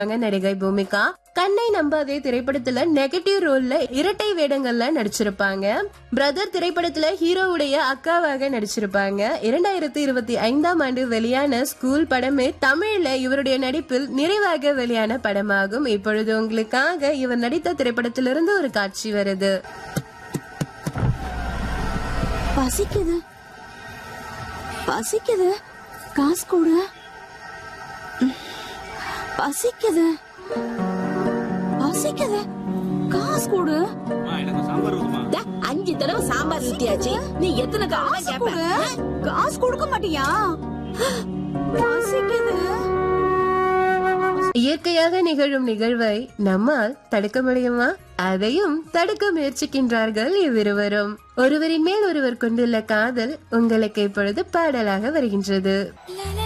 நடிகை பூமிகா கண்ணை நம்பாதே திரைப்படத்துல நெகட்டிவ் ரோல்ல இரட்டை வேடங்கள்ல நடிச்சிருப்பாங்க பிரதர் திரைப்படத்துல ஹீரோவுடைய அக்காவாக நடிச்சிருப்பாங்க இரண்டாயிரத்தி இருபத்தி ஐந்தாம் ஆண்டு வெளியான ஸ்கூல் படமே தமிழ்ல இவருடைய நடிப்பில் நிறைவாக வெளியான படமாகும் இப்பொழுது உங்களுக்காக இவர் நடித்த திரைப்படத்திலிருந்து ஒரு காட்சி வருது பசிக்குது பசிக்குது காசு கொடு ம். பசிக்குது பசிக்குது காசு கொடு டா, அஞ்சு தடவை சாம்பார் ஊத்தியாச்சு நீ எத்தனை தடவை காசு கேப்ப கொடு காசு கொடுக்க மாட்டியா பசிக்குது இயற்கையாக நிகழும் நிகழ்வை நம்மால் தடுக்க முடியுமா அதையும் தடுக்க முயற்சிக்கின்றார்கள் இவ்விருவரும் ஒருவரின் மேல் ஒருவர் கொண்டுள்ள காதல் உங்களுக்கு இப்பொழுது பாடலாக வருகின்றது லா, லா,